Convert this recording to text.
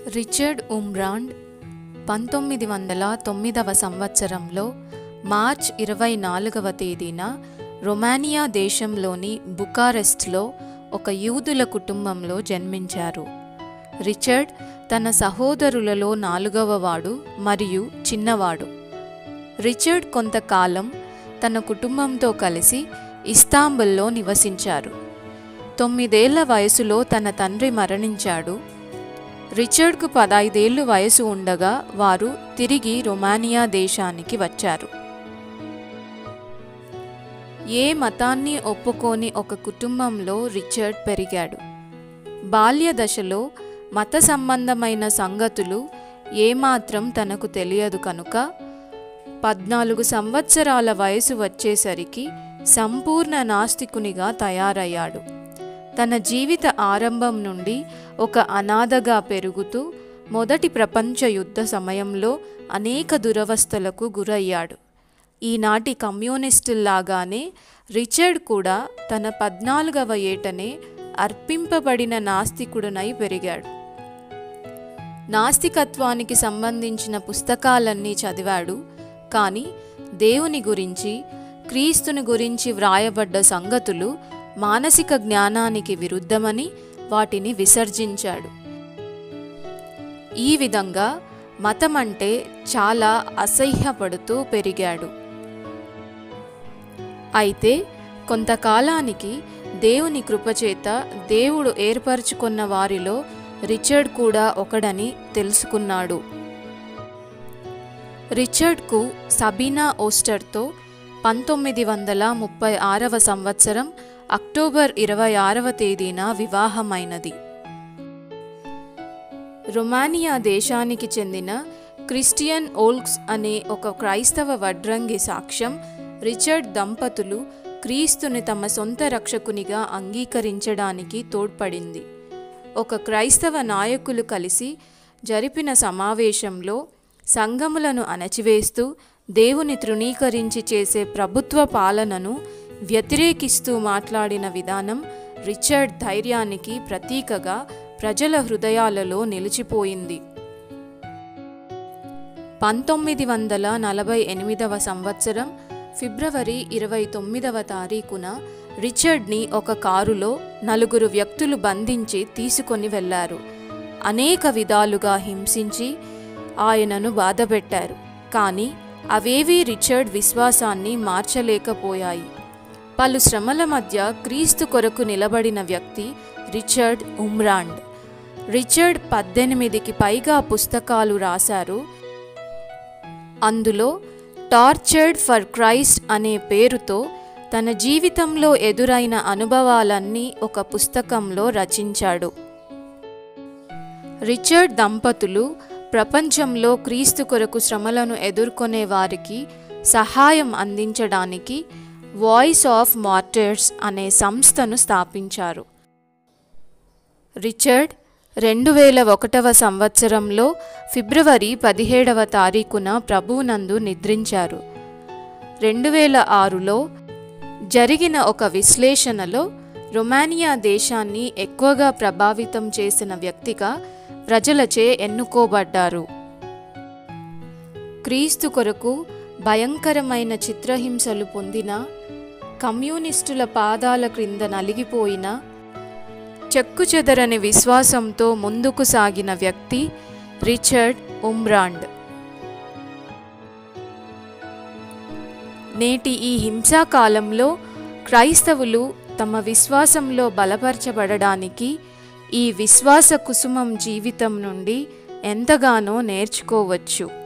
Richard ఉమ్రాండ్ పంతొమ్మిది వందల తొమ్మిదవ సంవత్సరంలో మార్చ్ ఇరవై నాలుగవ తేదీన రొమానియా దేశంలోని బుకారెస్ట్లో ఒక యూదుల కుటుంబంలో జన్మించారు రిచర్డ్ తన సహోదరులలో నాలుగవ వాడు మరియు చిన్నవాడు రిచర్డ్ కొంతకాలం తన కుటుంబంతో కలిసి ఇస్తాంబుల్లో నివసించారు తొమ్మిదేళ్ల వయసులో తన తండ్రి మరణించాడు రిచర్డ్కు పదైదేళ్లు వయసు ఉండగా వారు తిరిగి రొమానియా దేశానికి వచ్చారు ఏ మతాన్ని ఒప్పుకోని ఒక కుటుంబంలో రిచర్డ్ పెరిగాడు బాల్య దశలో మత సంబంధమైన సంగతులు ఏమాత్రం తనకు తెలియదు కనుక పద్నాలుగు సంవత్సరాల వయసు వచ్చేసరికి సంపూర్ణ నాస్తికునిగా తయారయ్యాడు తన జీవిత ఆరంభం నుండి ఒక అనాథగా పెరుగుతూ మొదటి ప్రపంచ యుద్ధ సమయంలో అనేక దురవస్థలకు గురయ్యాడు ఈనాటి కమ్యూనిస్టుల్లాగానే రిచర్డ్ కూడా తన పద్నాలుగవ ఏటనే అర్పింపబడిన నాస్తికుడునై పెరిగాడు నాస్తికత్వానికి సంబంధించిన పుస్తకాలన్నీ చదివాడు కానీ దేవుని గురించి క్రీస్తుని గురించి వ్రాయబడ్డ సంగతులు మానసిక జ్ఞానానికి విరుద్ధమని వాటిని విసర్జించాడు ఈ విధంగా మతం అంటే చాలా అసహ్యపడుతూ పెరిగాడు అయితే కొంతకాలానికి దేవుని కృపచేత దేవుడు ఏర్పరచుకున్న వారిలో రిచర్డ్ కూడా ఒకడని తెలుసుకున్నాడు రిచర్డ్కు సబీనా ఓస్టర్తో పంతొమ్మిది వందల ముప్పై ఆరవ సంవత్సరం అక్టోబర్ ఇరవై ఆరవ తేదీన వివాహమైనది రొమానియా దేశానికి చెందిన క్రిస్టియన్ ఓల్క్స్ అనే ఒక క్రైస్తవ వడ్రంగి సాక్ష్యం రిచర్డ్ దంపతులు క్రీస్తుని తమ సొంత రక్షకునిగా అంగీకరించడానికి తోడ్పడింది ఒక క్రైస్తవ నాయకులు కలిసి జరిపిన సమావేశంలో సంఘములను అణచివేస్తూ దేవుని తృణీకరించి చేసే ప్రభుత్వ పాలనను వ్యతిరేకిస్తూ మాట్లాడిన విధానం రిచర్డ్ ధైర్యానికి ప్రతీకగా ప్రజల హృదయాలలో నిలిచిపోయింది పంతొమ్మిది వందల నలభై ఎనిమిదవ సంవత్సరం ఫిబ్రవరి ఇరవై తొమ్మిదవ తారీఖున రిచర్డ్ని ఒక కారులో నలుగురు వ్యక్తులు బంధించి తీసుకొని వెళ్లారు అనేక విధాలుగా హింసించి ఆయనను బాధపెట్టారు కానీ అవేవీ రిచర్డ్ విశ్వాసాన్ని మార్చలేకపోయాయి పలు శ్రమల మధ్య క్రీస్తు కొరకు నిలబడిన వ్యక్తి రిచర్డ్ ఉమ్రాండ్ రిచర్డ్ పద్దెనిమిదికి పైగా పుస్తకాలు రాశారు అందులో టార్చర్డ్ ఫర్ క్రైస్ట్ అనే పేరుతో తన జీవితంలో ఎదురైన అనుభవాలన్నీ ఒక పుస్తకంలో రచించాడు రిచర్డ్ దంపతులు ప్రపంచంలో క్రీస్తు కొరకు శ్రమలను ఎదుర్కొనే వారికి సహాయం అందించడానికి వాయిస్ ఆఫ్ మార్టర్స్ అనే సంస్థను స్థాపించారు రిచర్డ్ రెండు వేల ఒకటవ సంవత్సరంలో ఫిబ్రవరి పదిహేడవ తారీఖున ప్రభువునందు నిద్రించారు రెండు వేల ఆరులో జరిగిన ఒక విశ్లేషణలో రొమానియా దేశాన్ని ఎక్కువగా ప్రభావితం చేసిన వ్యక్తిగా ప్రజలచే ఎన్నుకోబడ్డారు క్రీస్తు కొరకు భయంకరమైన చిత్రహింసలు పొందిన కమ్యూనిస్టుల పాదాల క్రింద నలిగిపోయిన చెక్కుచెదరని విశ్వాసంతో ముందుకు సాగిన వ్యక్తి రిచర్డ్ ఉమ్రాండ్ నేటి ఈ హింసాకాలంలో క్రైస్తవులు తమ విశ్వాసంలో బలపరచబడడానికి ఈ విశ్వాస కుసుమం జీవితం నుండి ఎంతగానో నేర్చుకోవచ్చు